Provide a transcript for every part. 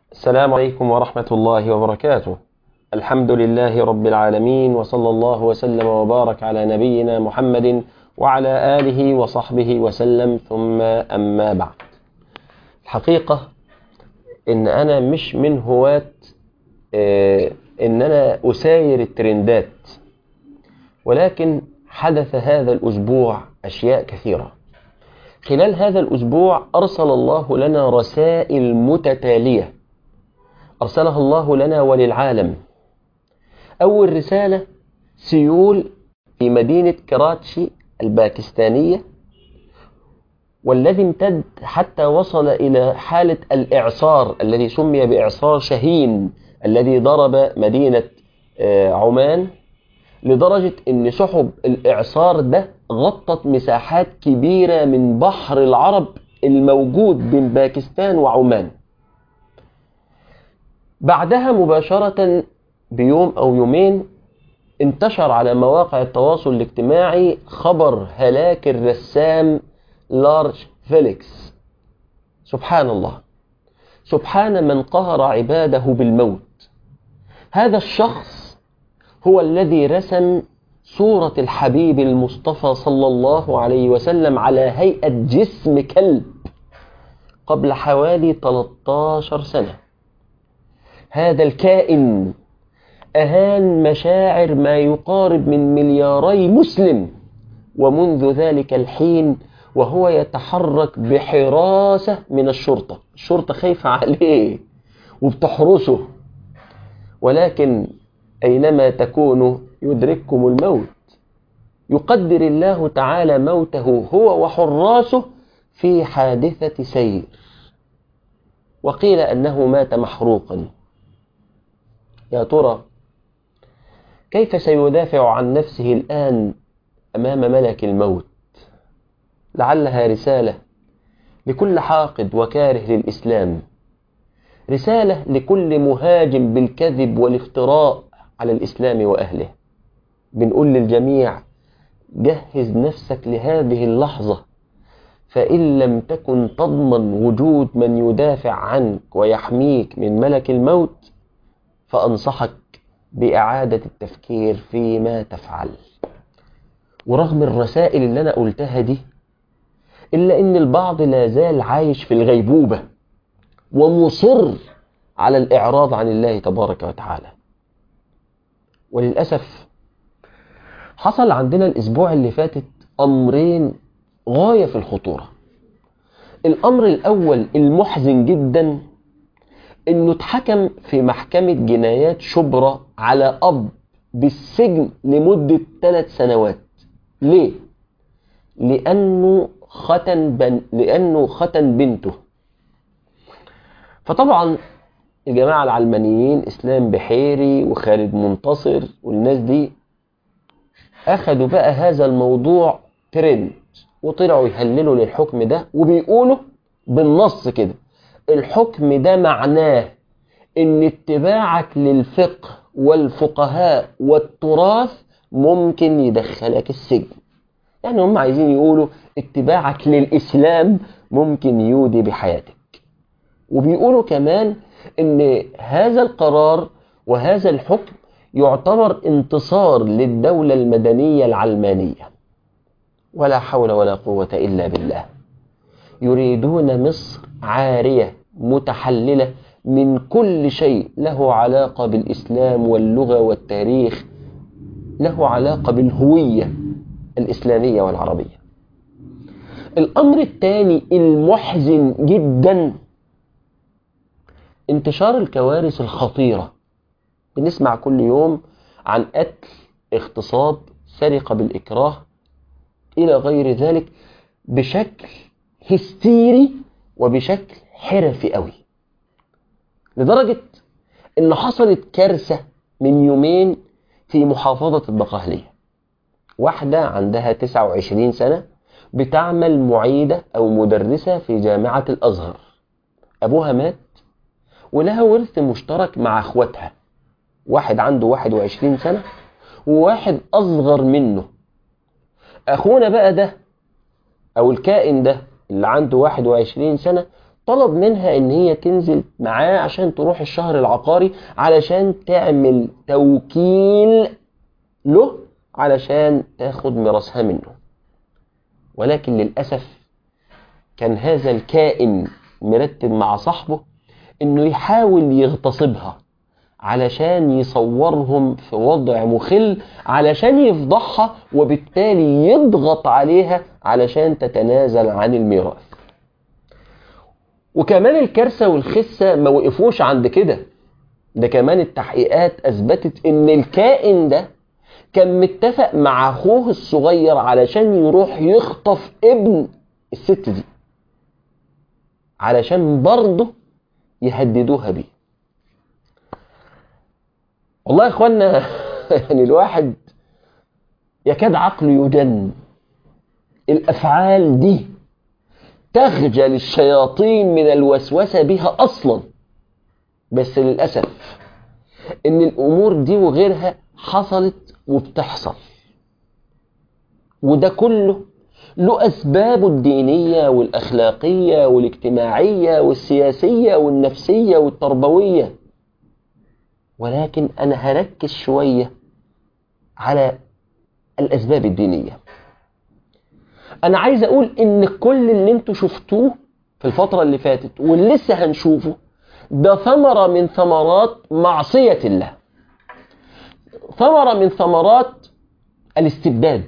السلام عليكم ورحمة الله وبركاته الحمد لله رب العالمين وصلى الله وسلم وبارك على نبينا محمد وعلى آله وصحبه وسلم ثم أما بعد الحقيقة إن أنا مش من هواة آه، إن أنا أساير الترندات ولكن حدث هذا الأسبوع أشياء كثيرة خلال هذا الأسبوع أرسل الله لنا رسائل متتالية أرسلها الله لنا وللعالم أول رسالة سيول في مدينة كراتشي الباكستانية والذي امتد حتى وصل إلى حالة الإعصار الذي سمي بإعصار شاهين الذي ضرب مدينة آه، عمان لدرجة أن سحب الإعصار ده غطت مساحات كبيرة من بحر العرب الموجود بين باكستان وعمان بعدها مباشرة بيوم أو يومين انتشر على مواقع التواصل الاجتماعي خبر هلاك الرسام لارج فيليكس سبحان الله سبحان من قهر عباده بالموت هذا الشخص هو الذي رسم صورة الحبيب المصطفى صلى الله عليه وسلم على هيئة جسم كلب قبل حوالي 13 سنة هذا الكائن أهان مشاعر ما يقارب من ملياري مسلم ومنذ ذلك الحين وهو يتحرك بحراسة من الشرطة الشرطة خايفة عليه وبتحرسه ولكن أينما تكونوا يدرككم الموت يقدر الله تعالى موته هو وحراسه في حادثة سير وقيل أنه مات محروقا يا ترى كيف سيدافع عن نفسه الآن أمام ملك الموت لعلها رسالة لكل حاقد وكاره للإسلام رسالة لكل مهاجم بالكذب والافتراء على الإسلام وأهله بنقول للجميع جهز نفسك لهذه اللحظة فإن لم تكن تضمن وجود من يدافع عنك ويحميك من ملك الموت فأنصحك بإعادة التفكير فيما تفعل ورغم الرسائل اللي أنا قلتها دي إلا إن البعض لا زال عايش في الغيبوبة ومصر على الإعراض عن الله تبارك وتعالى وللأسف حصل عندنا الأسبوع اللي فاتت أمرين غاية في الخطورة الأمر الأول المحزن جدا انه اتحكم في محكمة جنايات شبرا على اب بالسجن لمدة ثلاث سنوات ليه؟ لأنه ختن بن... لأنه ختن بنته فطبعا الجماعة العلمانيين إسلام بحيري وخالد منتصر والناس دي أخدوا بقى هذا الموضوع ترند وطلعوا يهللوا للحكم ده وبيقولوا بالنص كده الحكم ده معناه ان اتباعك للفقه والفقهاء والتراث ممكن يدخلك السجن يعني هم عايزين يقولوا اتباعك للإسلام ممكن يودي بحياتك وبيقولوا كمان ان هذا القرار وهذا الحكم يعتبر انتصار للدولة المدنية العلمانية ولا حول ولا قوة إلا بالله يريدون مصر عارية متحللة من كل شيء له علاقة بالإسلام واللغة والتاريخ له علاقة بالهوية الإسلامية والعربية الأمر الثاني المحزن جدا انتشار الكوارث الخطيرة بنسمع كل يوم عن قتل اغتصاب سرقة بالإكراه إلى غير ذلك بشكل هستيري وبشكل حرفي قوي لدرجة ان حصلت كارثة من يومين في محافظة البقهلية واحدة عندها 29 سنة بتعمل معيدة او مدرسة في جامعة الازهر ابوها مات ولها ورث مشترك مع اخواتها واحد عنده 21 سنة وواحد اصغر منه اخونا بقى ده او الكائن ده اللي عنده 21 سنة طلب منها ان هي تنزل معاه عشان تروح الشهر العقاري علشان تعمل توكيل له علشان تاخد ميراثها منه ولكن للأسف كان هذا الكائن مرتب مع صاحبه انه يحاول يغتصبها علشان يصورهم في وضع مخل علشان يفضحها وبالتالي يضغط عليها علشان تتنازل عن الميراث وكمان الكارثة والخسة ما وقفوش عند كده ده كمان التحقيقات أثبتت إن الكائن ده كان متفق مع أخوه الصغير علشان يروح يخطف ابن الست دي علشان برضه يهددوها بيه والله يا اخوانا يعني الواحد يكاد عقله يجن الافعال دي تخجل الشياطين من الوسوسه بها اصلا بس للاسف ان الامور دي وغيرها حصلت وبتحصل وده كله له اسبابه الدينيه والاخلاقيه والاجتماعيه والسياسيه والنفسيه والتربويه ولكن أنا هركز شوية على الأسباب الدينية أنا عايز أقول إن كل اللي انتوا شفتوه في الفترة اللي فاتت واللي لسه هنشوفه ده ثمرة من ثمرات معصية الله ثمرة من ثمرات الاستبداد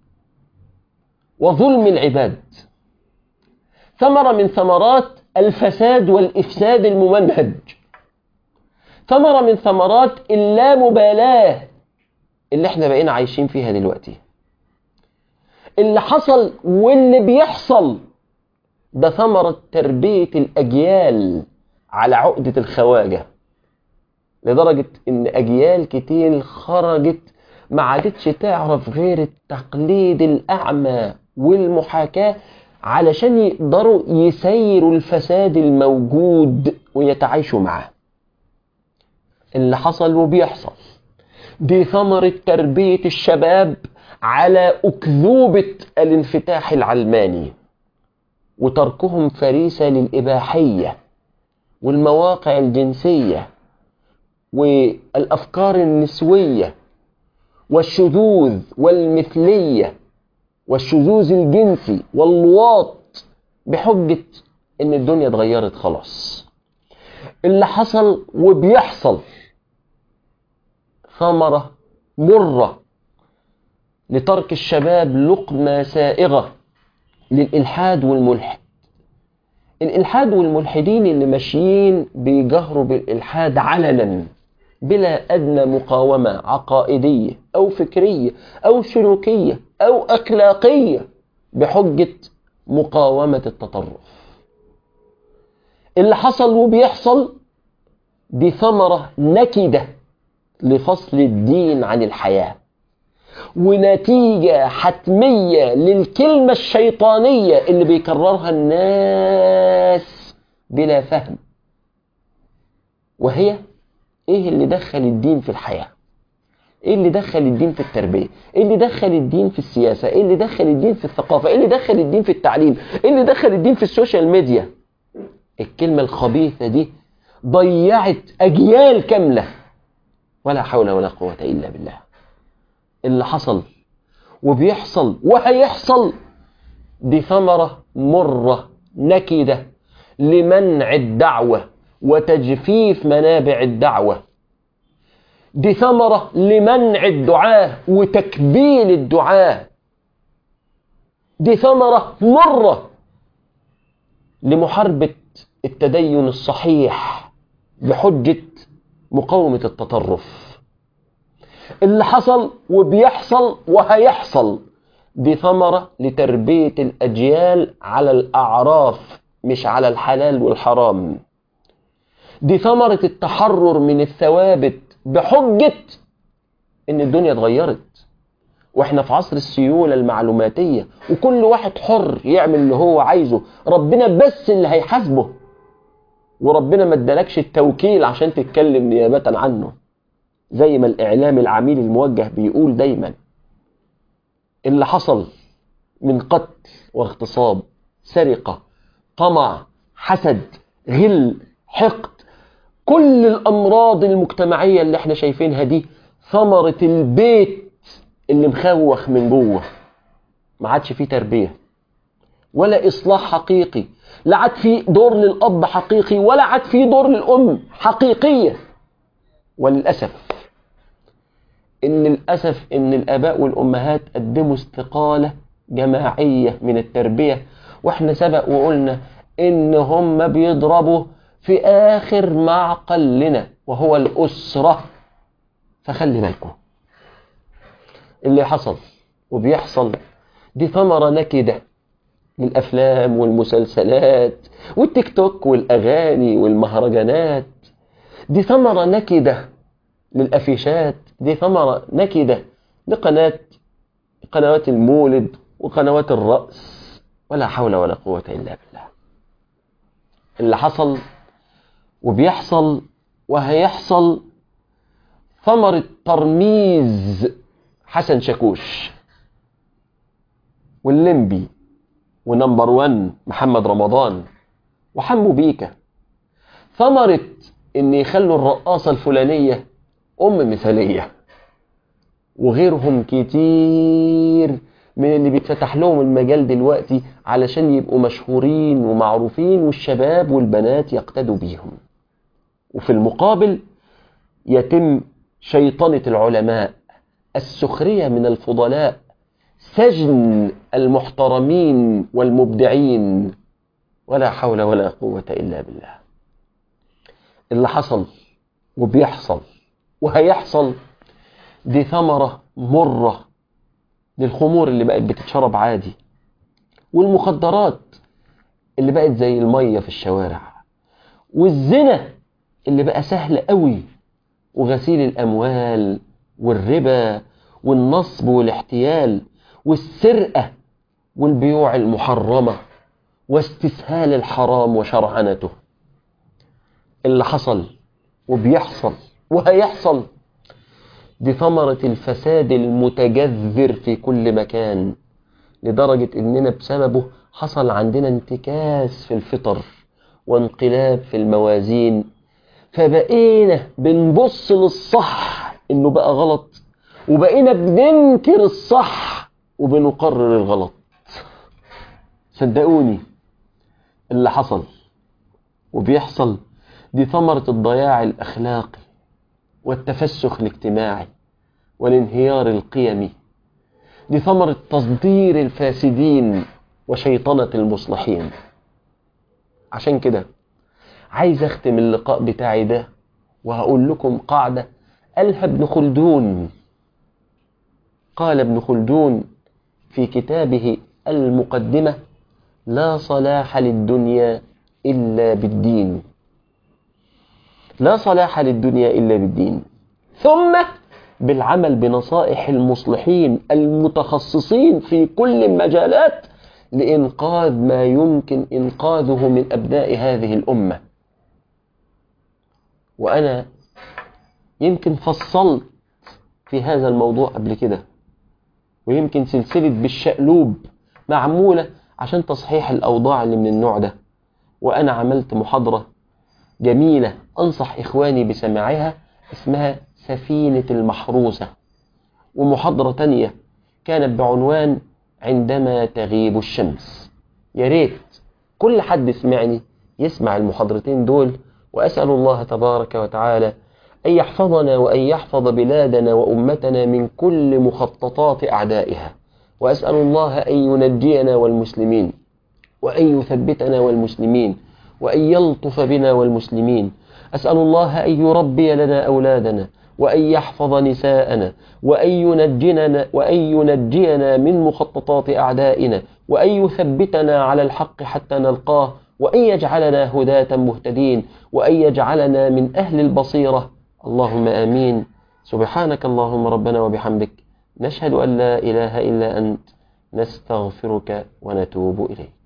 وظلم العباد ثمرة من ثمرات الفساد والإفساد الممنهج ثمرة من ثمرات اللامبالاة اللي احنا بقينا عايشين فيها دلوقتي اللي حصل واللي بيحصل ده ثمرة تربية الأجيال على عقدة الخواجة لدرجة إن أجيال كتير خرجت ما عادتش تعرف غير التقليد الأعمى والمحاكاة علشان يقدروا يسيروا الفساد الموجود ويتعايشوا معاه اللي حصل وبيحصل دي ثمرة تربية الشباب على أكذوبة الانفتاح العلماني وتركهم فريسة للإباحية والمواقع الجنسية والأفكار النسوية والشذوذ والمثلية والشذوذ الجنسي واللواط بحجة إن الدنيا اتغيرت خلاص اللي حصل وبيحصل ثمرة مرة لترك الشباب لقمة سائغة للإلحاد والملحد الإلحاد والملحدين اللي ماشيين بيجهروا بالإلحاد علنا بلا أدنى مقاومة عقائدية أو فكرية أو سلوكية أو أخلاقية بحجة مقاومة التطرف اللي حصل وبيحصل دي ثمرة نكدة لفصل الدين عن الحياة ونتيجة حتمية للكلمة الشيطانية اللي بيكررها الناس بلا فهم وهي ايه اللي دخل الدين في الحياة ايه اللي دخل الدين في التربية ايه اللي دخل الدين في السياسة ايه اللي دخل الدين في الثقافة ايه اللي دخل الدين في التعليم ايه اللي دخل الدين في السوشيال ميديا الكلمة الخبيثة دي ضيعت أجيال كاملة ولا حول ولا قوة إلا بالله اللي حصل وبيحصل وهيحصل دي ثمرة مرة نكدة لمنع الدعوة وتجفيف منابع الدعوة دي ثمرة لمنع الدعاة وتكبيل الدعاة دي ثمرة مرة لمحاربة التدين الصحيح بحجة مقاومة التطرف اللي حصل وبيحصل وهيحصل دي ثمرة لتربية الأجيال على الأعراف مش على الحلال والحرام دي ثمرة التحرر من الثوابت بحجة إن الدنيا اتغيرت واحنا في عصر السيولة المعلوماتية وكل واحد حر يعمل اللي هو عايزه ربنا بس اللي هيحاسبه وربنا ما ادالكش التوكيل عشان تتكلم نيابة عنه زي ما الإعلام العميل الموجه بيقول دايما اللي حصل من قتل واغتصاب سرقة طمع حسد غل حقد كل الأمراض المجتمعية اللي احنا شايفينها دي ثمرة البيت اللي مخوخ من جوه ما عادش فيه تربية ولا إصلاح حقيقي لا عاد فيه دور للأب حقيقي ولا عاد فيه دور للأم حقيقية وللأسف إن للأسف إن الآباء والأمهات قدموا استقالة جماعية من التربية وإحنا سبق وقلنا إن هم بيضربوا في آخر معقل لنا وهو الأسرة فخلي بالكم اللي حصل وبيحصل دي ثمرة نكدة للأفلام والمسلسلات والتيك توك والأغاني والمهرجانات دي ثمرة نكدة للأفيشات دي ثمرة نكدة لقناة قنوات المولد وقنوات الرأس ولا حول ولا قوة إلا بالله اللي حصل وبيحصل وهيحصل ثمرة ترميز حسن شاكوش واللمبي ونمبر ون محمد رمضان وحمو بيكا ثمرة ان يخلوا الرقاصة الفلانية ام مثالية وغيرهم كتير من اللي بيتفتح لهم المجال دلوقتي علشان يبقوا مشهورين ومعروفين والشباب والبنات يقتدوا بيهم وفي المقابل يتم شيطنة العلماء السخرية من الفضلاء سجن المحترمين والمبدعين ولا حول ولا قوة إلا بالله اللي حصل وبيحصل وهيحصل دي ثمرة مرة للخمور اللي بقت بتتشرب عادي والمخدرات اللي بقت زي المية في الشوارع والزنا اللي بقى سهل قوي وغسيل الأموال والربا والنصب والاحتيال والسرقة والبيوع المحرمة واستسهال الحرام وشرعنته اللي حصل وبيحصل وهيحصل دي ثمرة الفساد المتجذر في كل مكان لدرجة اننا بسببه حصل عندنا انتكاس في الفطر وانقلاب في الموازين فبقينا بنبص للصح انه بقى غلط وبقينا بننكر الصح وبنقرر الغلط صدقوني اللي حصل وبيحصل دي ثمرة الضياع الأخلاقي والتفسخ الاجتماعي والانهيار القيمي دي ثمرة تصدير الفاسدين وشيطنة المصلحين عشان كده عايز اختم اللقاء بتاعي ده وهقول لكم قاعدة قالها ابن خلدون قال ابن خلدون في كتابه المقدمة لا صلاح للدنيا إلا بالدين لا صلاح للدنيا إلا بالدين ثم بالعمل بنصائح المصلحين المتخصصين في كل المجالات لإنقاذ ما يمكن إنقاذه من أبناء هذه الأمة وأنا يمكن فصلت في هذا الموضوع قبل كده ويمكن سلسلة بالشقلوب معمولة عشان تصحيح الأوضاع اللي من النوع ده وأنا عملت محاضرة جميلة أنصح إخواني بسماعها اسمها سفينة المحروسة ومحاضرة تانية كانت بعنوان عندما تغيب الشمس يا ريت كل حد سمعني يسمع المحاضرتين دول وأسأل الله تبارك وتعالى أن يحفظنا وأن يحفظ بلادنا وأمتنا من كل مخططات أعدائها وأسأل الله أن ينجينا والمسلمين وأن يثبتنا والمسلمين وأن يلطف بنا والمسلمين أسأل الله أن يربي لنا أولادنا وأن يحفظ نساءنا وأن ينجينا, وأن ينجينا من مخططات أعدائنا وأن يثبتنا على الحق حتى نلقاه وأن يجعلنا هداة مهتدين وأن يجعلنا من أهل البصيرة اللهم آمين سبحانك اللهم ربنا وبحمدك نشهد أن لا إله إلا أنت نستغفرك ونتوب إليك